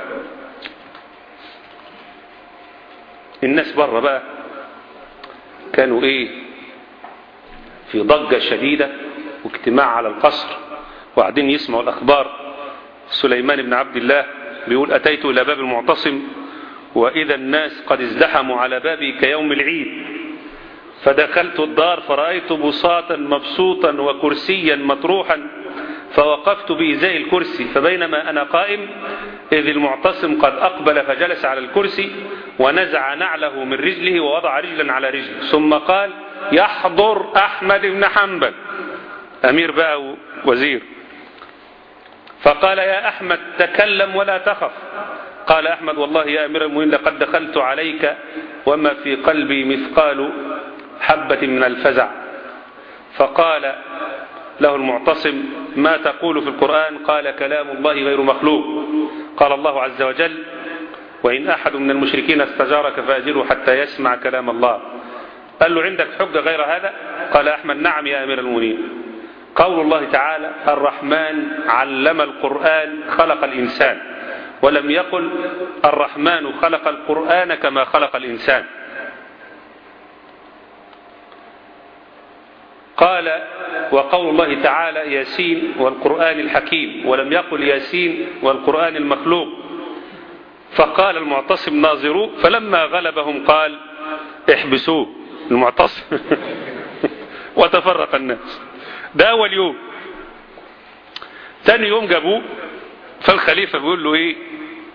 S1: الناس بره بقى كانوا ايه في ضجة شديدة واجتماع على القصر وقاعدين يسمعوا الأخبار سليمان بن عبد الله بيقول أتيت إلى باب المعتصم وإذا الناس قد ازدحموا على بابي كيوم العيد فدخلت الدار فرأيت بساطا مبسوطا وكرسيا مطروحا فوقفت بإزاء الكرسي فبينما أنا قائم إذ المعتصم قد أقبل فجلس على الكرسي ونزع نعله من رجله ووضع رجلا على رجله ثم قال يحضر أحمد بن حنبل أمير بقى وزير فقال يا أحمد تكلم ولا تخف قال أحمد والله يا أمير المؤمنين لقد دخلت عليك وما في قلبي مثقال حبة من الفزع فقال له المعتصم ما تقول في القرآن قال كلام الله غير مخلوق قال الله عز وجل وإن أحد من المشركين استجارك فأجره حتى يسمع كلام الله قال له عندك حجة غير هذا قال أحمد نعم يا أمير المؤمنين قول الله تعالى الرحمن علم القرآن خلق الإنسان ولم يقل الرحمن خلق القرآن كما خلق الإنسان قال وقول الله تعالى ياسين والقرآن الحكيم ولم يقل ياسين والقرآن المخلوق فقال المعتصم ناظروه فلما غلبهم قال احبسوه المعتصم وتفرق الناس ده أول يوم ثاني يوم جابوه فالخليفة بيقول له ايه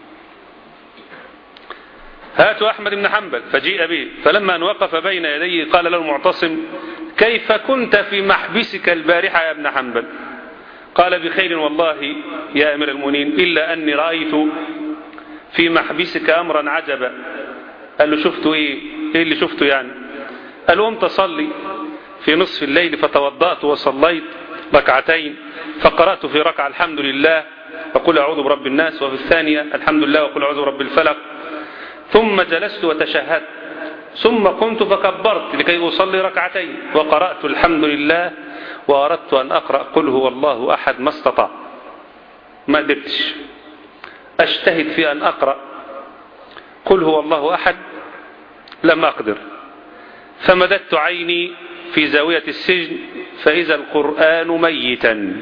S1: هاتوا أحمد بن حنبل فجيء به فلما أن وقف بين يديه قال له المعتصم كيف كنت في محبسك البارحة يا ابن حنبل قال بخير والله يا أمير المؤمنين إلا أني رأيت في محبسك أمرا عجبا قال له شفته إيه إيه اللي شفته يعني قال قمت أصلي في نصف الليل فتوضأت وصليت ركعتين فقرأت في ركعة الحمد لله وقل أعوذ برب الناس وفي الثانية الحمد لله وقل أعوذ برب الفلق ثم جلست وتشهدت ثم قمت فكبرت لكي أصلي ركعتين وقرأت الحمد لله وأردت أن أقرأ قل هو الله أحد ما استطاع ما قدرتش أجتهد في أن أقرأ قل هو الله أحد لم أقدر فمددت عيني في زاوية السجن فإذا القرآن ميتا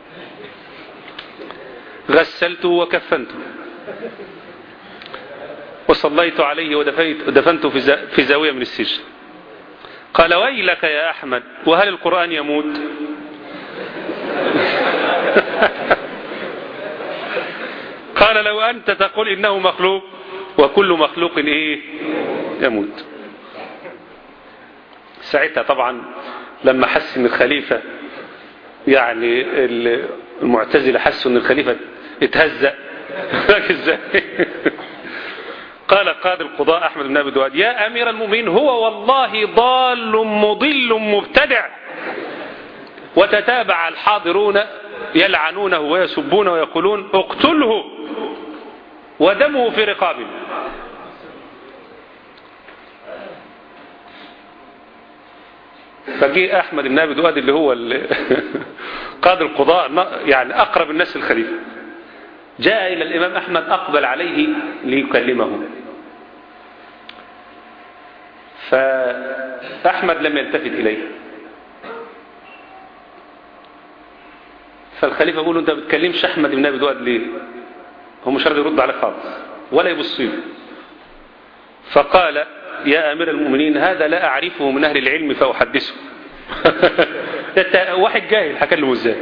S1: غسلته وكفنته وصليت عليه ودفنته في زاوية من السجن قال ويلك يا أحمد وهل القرآن يموت قال لو أنت تقول إنه مخلوق وكل مخلوق إيه يموت ساعتها طبعا لما حس ان الخليفة يعني المعتزلة حسوا ان الخليفة اتهزأ ازاي قال قاضي القضاء أحمد بن أبي دواد يا أمير المؤمنين هو والله ضال مضل مبتدع وتتابع الحاضرون يلعنونه ويسبونه ويقولون اقتله ودمه في رقابه فجي أحمد بن أبي دؤاد اللي هو قاضي القضاء يعني أقرب الناس للخليفة جاء إلى الإمام أحمد أقبل عليه ليكلمه فأحمد لم يلتفت إليه فالخليفة يقول له أنت بتكلمش أحمد بن أبي دؤاد ليه هو مش راضي يرد عليك خالص ولا يبص له فقال يا أمير المؤمنين هذا لا أعرفه من أهل العلم فأحدثه واحد جاهل هكلمه ازاي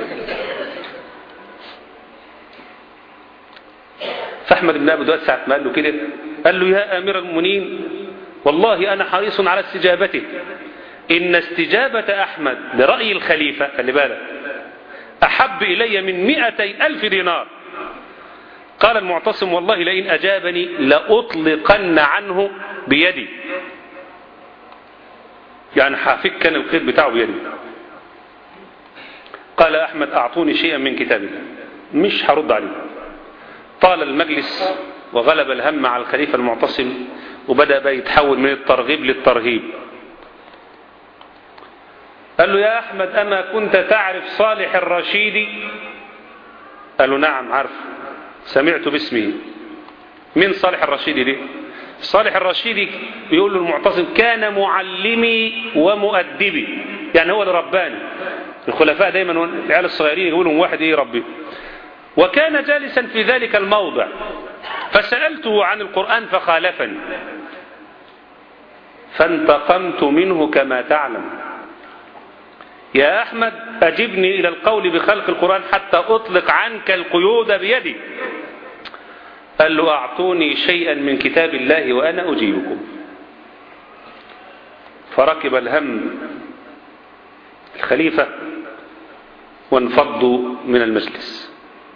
S1: فأحمد بن أبي دواد ساعة ما قال له كده قال له يا أمير المؤمنين والله أنا حريص على استجابته إن استجابة أحمد لرأي الخليفة خلي بالك أحب إلي من مئتي ألف دينار قال المعتصم والله لئن أجابني لأطلقن عنه بيدي يعني حافك كان القيد بتاعه بيدي قال أحمد أعطوني شيئا من كتاب الله مش هرد عليه طال المجلس وغلب الهم على الخليفة المعتصم وبدأ بقى يتحول من الترغيب للترهيب قال له يا أحمد أما كنت تعرف صالح الرشيدي قال له نعم عارف سمعت باسمه من صالح الرشيدي دي صالح الرشيدي بيقول له المعتصم كان معلمي ومؤدبي يعني هو اللي رباني الخلفاء دايما العيال الصغيرين يقولوا لهم واحد ايه ربي وكان جالسا في ذلك الموضع فسألته عن القرآن فخالفني فانتقمت منه كما تعلم يا أحمد أجبني إلى القول بخلق القرآن حتى أطلق عنك القيود بيدي قال له أعطوني شيئا من كتاب الله وأنا أجيبكم فركب الهم الخليفة وانفضوا من المجلس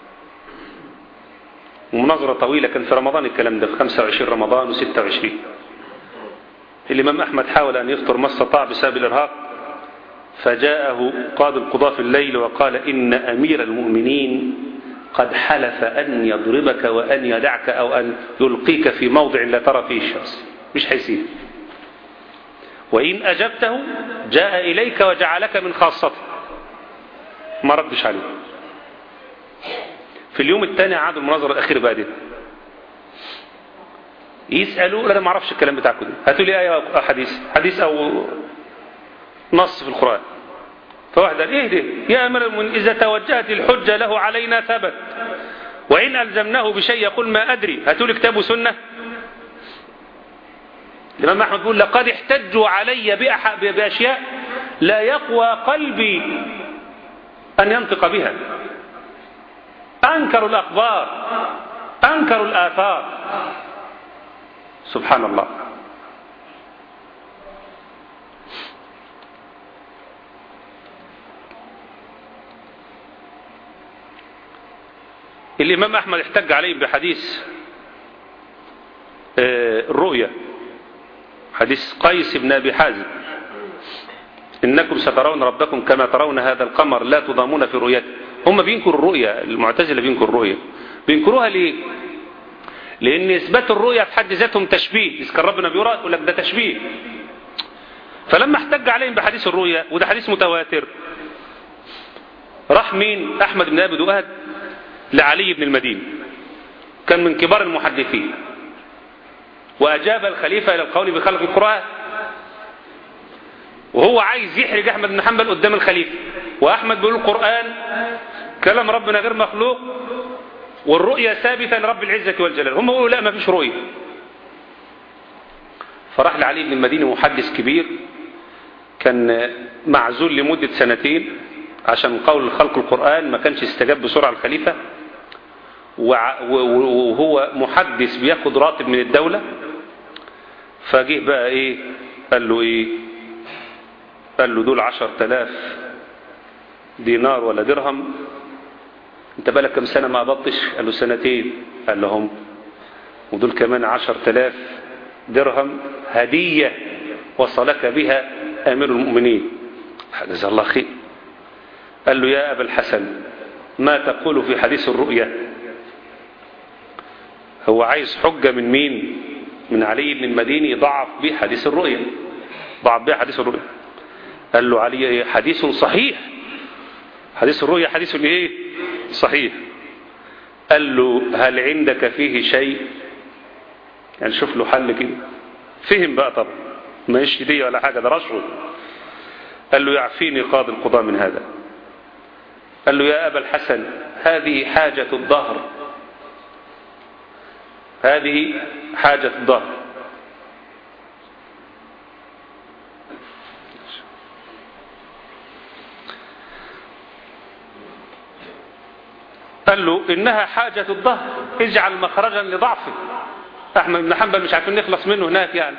S1: ومناظرة طويلة كان في رمضان الكلام ده في 25 رمضان و26 الإمام أحمد حاول أن يفطر ما استطاع بسبب الإرهاق فجاءه قاضي القضاة في الليل وقال إن أمير المؤمنين قد حلف أن يضربك وأن يدعك أو أن يلقيك في موضع لا ترى فيه الشمس مش هيسيب وإن أجبته جاء إليك وجعلك من خاصته ما ردش عليه في اليوم الثاني عادوا المناظرة الأخيرة بقى دي يسألوا لا ما اعرفش الكلام بتاعكم ده هاتوا لي آية أو حديث حديث أو نص في القرآن فواحد قال ايه ده يا أمر المؤمنين إذا توجهت الحجة له علينا ثبت وإن ألزمناه بشيء يقول ما أدري هاتوا لي كتاب وسنة الإمام أحمد يقول لقد احتجوا علي بأشياء لا يقوى قلبي أن ينطق بها أنكروا الأخبار أنكروا الآثار سبحان الله الإمام أحمد احتج عليه بحديث الرؤية حديث قيس بن أبي حازم إنكم سترون ربكم كما ترون هذا القمر لا تضامون في رؤيته هم بينكروا الرؤية المعتزلة بينكروا الرؤية بينكروها ليه لأن إثبات الرؤية في حد ذاتهم تشبيه إذا كان ربنا بيرى يقول لك ده تشبيه فلما احتج عليهم بحديث الرؤية وده حديث متواتر راح مين أحمد بن أبي دؤاد لعلي بن المديني كان من كبار المحدثين وأجاب الخليفة إلى القول بخلق القرآن وهو عايز يحرج أحمد بن حنبل قدام الخليفة وأحمد بيقول القرآن كلام ربنا غير مخلوق والرؤية ثابتة لرب العزة والجلال هم يقولوا لا ما فيش رؤية فراح لعلي بن المديني محدث كبير كان معزول لمدة سنتين عشان قول خلق القرآن ما كانش استجاب بسرعة الخليفة وهو محدث بياخد راتب من الدولة فجه بقى ايه قال له ايه قال له دول عشر تلاف دينار ولا درهم انت بالك كم سنة ما قبضتش قال له سنتين قال لهم ودول كمان عشر تلاف درهم هدية وصلك بها امير المؤمنين جزاه الله خير قال له يا ابا الحسن ما تقول في حديث الرؤيا هو عايز حجة من مين من علي بن المديني ضعف به حديث الرؤيا ضعف به حديث الرؤيا قال له علي إيه؟ حديث صحيح حديث الرؤيا حديث ايه صحيح قال له هل عندك فيه شيء يعني شوف له حل كده فهم بقى طبعا ما يشتدي ولا حاجة ده رشوه قال له يعفيني قاضي القضاء من هذا قال له يا أبا الحسن هذه حاجة الظهر هذه حاجة الظهر قال له إنها حاجة الظهر اجعل مخرجا لضعفه أحمد بن حنبل مش عارفين نخلص منه هناك يعني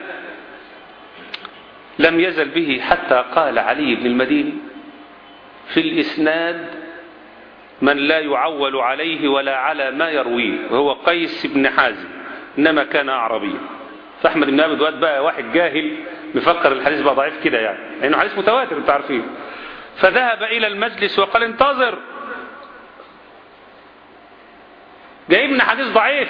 S1: لم يزل به حتى قال علي بن المديني في الإسناد من لا يعول عليه ولا على ما يرويه وهو قيس بن حازم إنما كان أعربيا فأحمد بن أبي دواد بقى واحد جاهل مفكر الحديث بقى ضعيف كده يعني لأنه يعني حديث متواتر انتوا عارفين فذهب إلى المجلس وقال انتظر جايبنا حديث ضعيف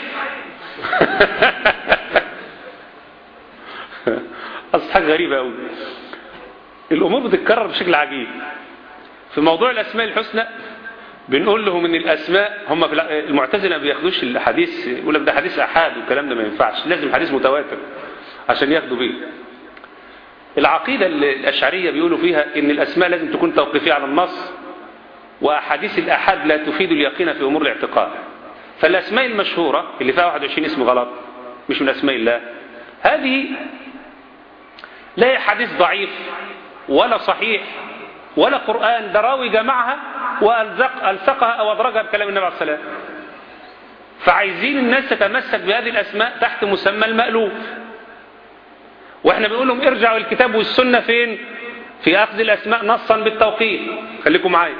S1: أصل حاجة غريبة أوي الأمور بتتكرر بشكل عجيب في موضوع الأسماء الحسنى بنقول لهم ان الاسماء هم في المعتزله ما بياخدوش الحديث يقول لك ده حديث احاد والكلام ده ما ينفعش لازم حديث متواتر عشان ياخدوا بيه العقيده الاشعريه بيقولوا فيها ان الاسماء لازم تكون توقيفيه على النص واحاديث الاحاد لا تفيد اليقين في امور الاعتقاد فالاسماء المشهوره اللي فيها 21 اسم غلط مش من اسماء الله هذه لا هي حديث ضعيف ولا صحيح ولا قرآن ده راوي جمعها وألزق ألصقها أو أدرجها بكلام النبي عليه الصلاة والسلام فعايزين الناس تتمسك بهذه الأسماء تحت مسمى المألوف وإحنا بنقول لهم ارجعوا الكتاب والسنة فين في أخذ الأسماء نصا بالتوقيف خليكم معايا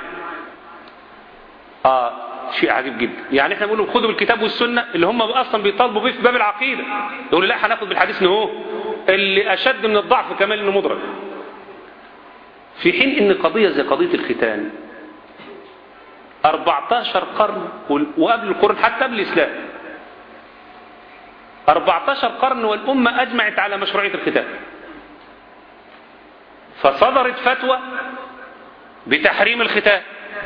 S1: آه شيء عجيب جدا يعني احنا بنقول خدوا بالكتاب والسنة اللي هم أصلا بيطالبوا به في باب العقيدة يقولوا لا هناخد بالحديث نهو اللي أشد من الضعف كمان إنه مدرك في حين ان قضية زي قضية الختان 14 قرن وقبل القرن حتى قبل الإسلام 14 قرن والأمة أجمعت على مشروعية الختان فصدرت فتوى بتحريم الختان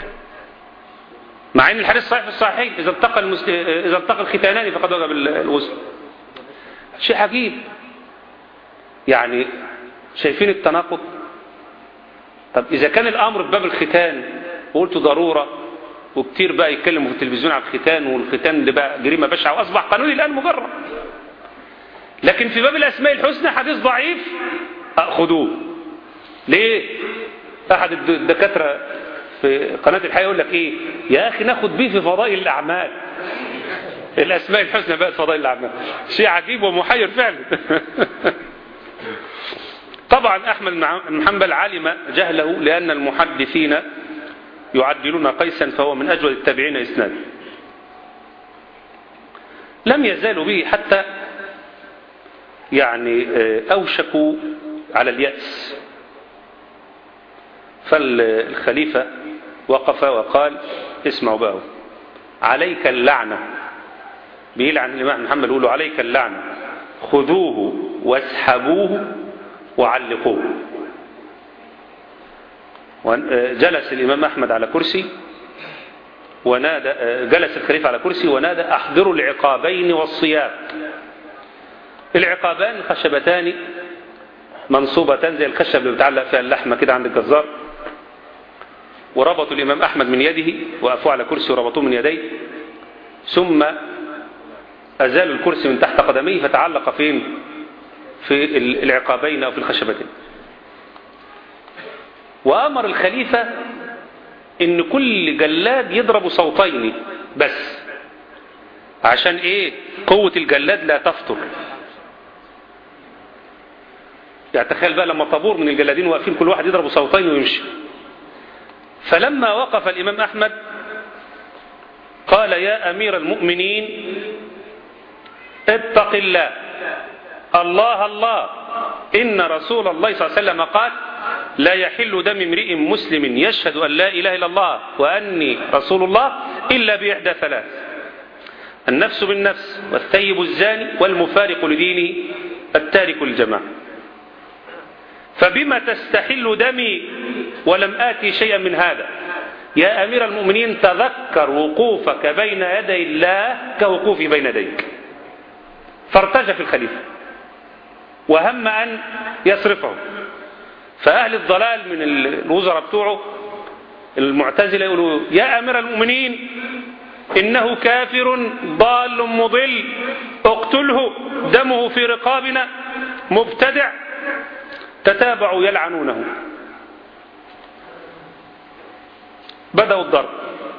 S1: مع ان الحديث صحيح في الصحيحين اذا التقى المس... اذا التقى الختانان فقد وجب الغسل شيء عجيب يعني شايفين التناقض طب إذا كان الأمر في باب الختان وقلت ضرورة وكتير بقى يتكلموا في التلفزيون عن الختان والختان اللي بقى جريمة بشعة وأصبح قانوني الآن مجرد لكن في باب الأسماء الحسنى حديث ضعيف خدوه ليه أحد الدكاترة في قناة الحياة يقول لك إيه يا أخي ناخد بيه في فضائل الأعمال الأسماء الحسنى بقت فضائل الأعمال شيء عجيب ومحير فعلا طبعا أحمد بن حنبل علم جهله لأن المحدثين يعدلون قيسا فهو من أجود التابعين إسنادا لم يزالوا به حتى يعني أوشكوا على اليأس فالخليفة وقف وقال اسمعوا بقى عليك اللعنة بيلعن الإمام محمد يقول له عليك اللعنة خذوه واسحبوه وعلقوه جلس الإمام أحمد على كرسي ونادى جلس الخليفة على كرسي ونادى أحضروا العقابين والصيام العقابان خشبتان منصوبتان زي الخشب اللي بتعلق فيها اللحمة كده عند الجزار وربطوا الإمام أحمد من يده وقفوا على كرسي وربطوه من يديه ثم أزالوا الكرسي من تحت قدميه فتعلق فين في العقابين أو في الخشبتين وأمر الخليفة إن كل جلاد يضرب صوتين بس عشان إيه قوة الجلاد لا تفطر يعني تخيل بقى لما طابور من الجلادين واقفين كل واحد يضرب صوتين ويمشي فلما وقف الإمام أحمد قال يا أمير المؤمنين اتق الله الله الله إن رسول الله صلى الله عليه وسلم قال لا يحل دم امرئ مسلم يشهد أن لا إله إلا الله وأني رسول الله إلا بإحدى ثلاث النفس بالنفس والثيب الزاني والمفارق لدينه التارك الجماعة فبما تستحل دمي ولم آتي شيئا من هذا يا أمير المؤمنين تذكر وقوفك بين يدي الله كوقوفي بين يديك فارتجف الخليفة وهم أن يصرفه فأهل الضلال من الوزراء بتوعه المعتزلة يقولوا يا أمير المؤمنين إنه كافر ضال مضل اقتله دمه في رقابنا مبتدع تتابعوا يلعنونه بدأوا الضرب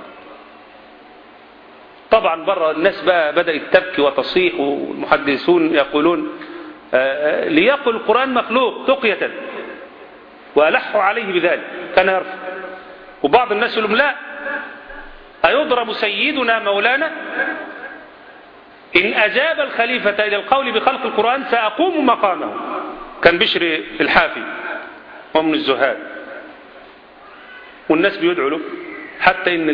S1: طبعا بره الناس بقى بدأت تبكي وتصيح والمحدثون يقولون ليقل القرآن مخلوق تقية وألحوا عليه بذلك كان يرفض وبعض الناس يقولون لا أيضرب سيدنا مولانا إن أجاب الخليفة إلى القول بخلق القرآن سأقوم مقامه كان بشر الحافي ومن الزهاد والناس بيدعوا له حتى إن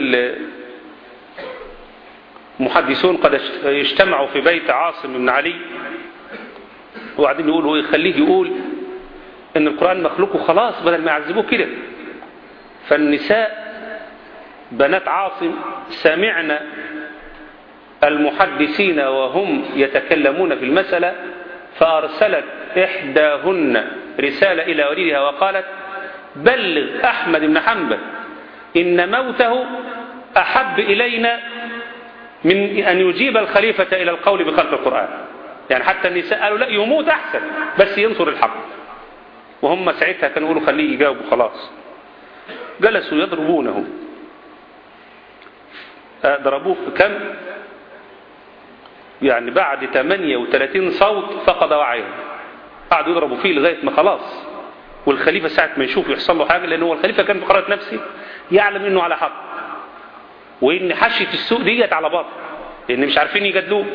S1: المحدثون قد اجتمعوا في بيت عاصم بن علي وقاعدين يقولوا يخليه يقول ان القرآن مخلوق وخلاص بدل ما يعذبوه كده فالنساء بنات عاصم سمعنا المحدثين وهم يتكلمون في المسألة فأرسلت إحداهن رسالة إلى وليها وقالت بلغ أحمد بن حنبل إن موته أحب إلينا من أن يجيب الخليفة إلى القول بخلق القرآن يعني حتى النساء قالوا لا يموت أحسن بس ينصر الحق وهم ساعتها كانوا يقولوا خليه يجاوب خلاص جلسوا يضربونه ضربوه كم يعني بعد 38 صوت فقد وعيه قعدوا يضربوا فيه لغاية ما خلاص والخليفة ساعة ما يشوف يحصل له حاجة لأن هو الخليفة كان في قرارة نفسه يعلم إنه على حق وإن حشية السوق ديت على باطل لأن مش عارفين يجدلوه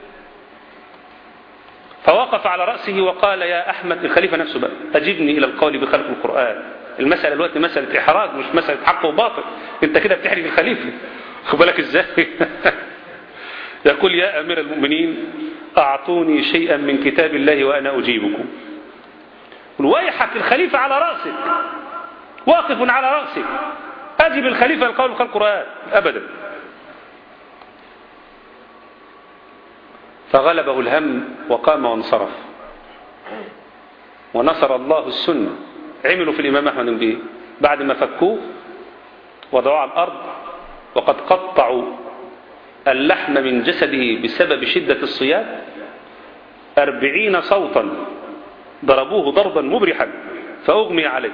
S1: فوقف على رأسه وقال يا أحمد الخليفة نفسه بقى أجبني إلى القول بخلق القرآن المسألة الوقت مسألة إحراج مش مسألة حق وباطل أنت كده بتحرج الخليفة خد بالك إزاي يقول يا أمير المؤمنين أعطوني شيئا من كتاب الله وأنا أجيبكم ويحك الخليفة على رأسك واقف على رأسك أجب الخليفة القول بخلق القرآن أبدا فغلبه الهم وقام وانصرف ونصر الله السنة عملوا في الإمام أحمد به بعد ما فكوه وضعوه على الأرض وقد قطعوا اللحم من جسده بسبب شدة الصياد أربعين صوتا ضربوه ضربا مبرحا فأغمي عليه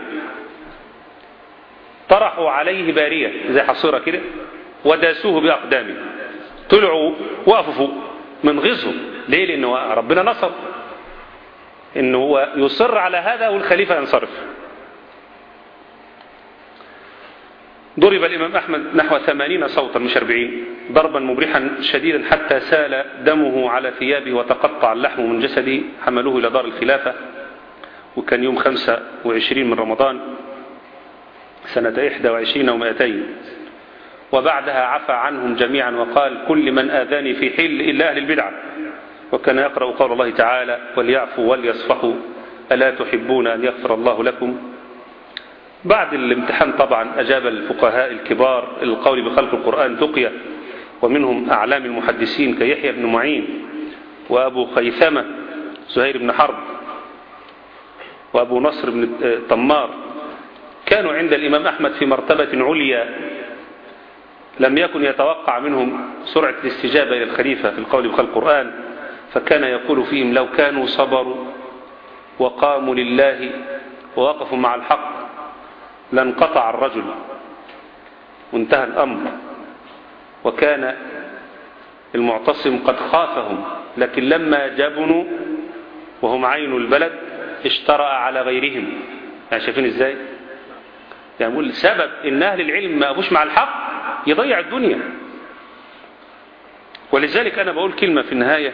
S1: طرحوا عليه بارية زي حصيرة كده وداسوه بأقدامه طلعوا وقفوا فوق من غزهم ليه لأنه ربنا نصر إنه هو يصر على هذا والخليفة ينصرف ضرب الإمام أحمد نحو ثمانين صوتا مش أربعين ضربا مبرحا شديدا حتى سال دمه على ثيابه وتقطع اللحم من جسده حملوه إلى دار الخلافة وكان يوم خمسة وعشرين من رمضان سنة إحدى وعشرين ومائتين وبعدها عفى عنهم جميعا وقال كل من آذاني في حل إلا أهل البدعة وكان يقرأ قول الله تعالى وليعفوا وليصفحوا ألا تحبون أن يغفر الله لكم بعد الامتحان طبعا أجاب الفقهاء الكبار القول بخلق القرآن تقية ومنهم أعلام المحدثين كيحيى بن معين وأبو خيثمة زهير بن حرب وأبو نصر بن طمار كانوا عند الإمام أحمد في مرتبة عليا لم يكن يتوقع منهم سرعة الاستجابة إلى الخليفة في القول بخلق القرآن فكان يقول فيهم لو كانوا صبروا وقاموا لله ووقفوا مع الحق لانقطع الرجل وانتهى الأمر وكان المعتصم قد خافهم لكن لما جبنوا وهم عين البلد اشترأ على غيرهم يعني شايفين ازاي يعني يقول سبب ان اهل العلم ما ابوش مع الحق يضيع الدنيا ولذلك انا بقول كلمة في النهاية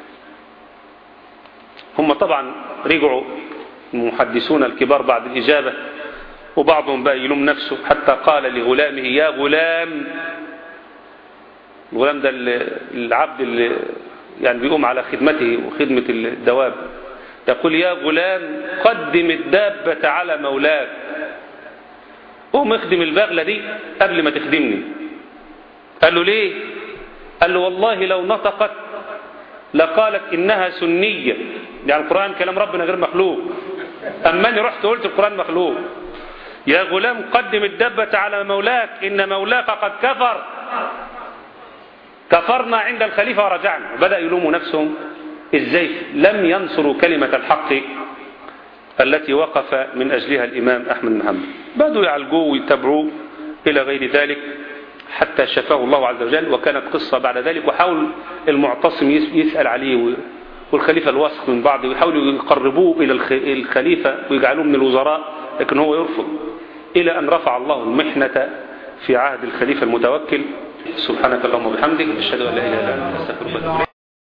S1: هم طبعا رجعوا المحدثون الكبار بعد الإجابة وبعضهم بقى يلوم نفسه حتى قال لغلامه يا غلام الغلام ده العبد اللي يعني بيقوم على خدمته وخدمة الدواب يقول يا غلام قدم الدابة على مولاك قوم اخدم البغلة دي قبل ما تخدمني قال له ليه قال له والله لو نطقت لقالت إنها سنية يعني القرآن كلام ربنا غير مخلوق أما أني رحت قلت القرآن مخلوق يا غلام قدم الدبة على مولاك إن مولاك قد كفر كفرنا عند الخليفة ورجعنا بدأ يلوموا نفسهم إزاي لم ينصروا كلمة الحق التي وقف من أجلها الإمام أحمد بن حنبل بدأوا يعالجوه ويتبعوه إلى غير ذلك حتى شفاه الله عز وجل وكانت قصة بعد ذلك وحاول المعتصم يسأل عليه والخليفة الواثق من بعض ويحاولوا يقربوه إلى الخليفة ويجعلوه من الوزراء لكن هو يرفض إلى أن رفع الله المحنة في عهد الخليفة المتوكل سبحانك اللهم وبحمدك أشهد أن لا إله إلا أنت أستغفرك وأتوب إليك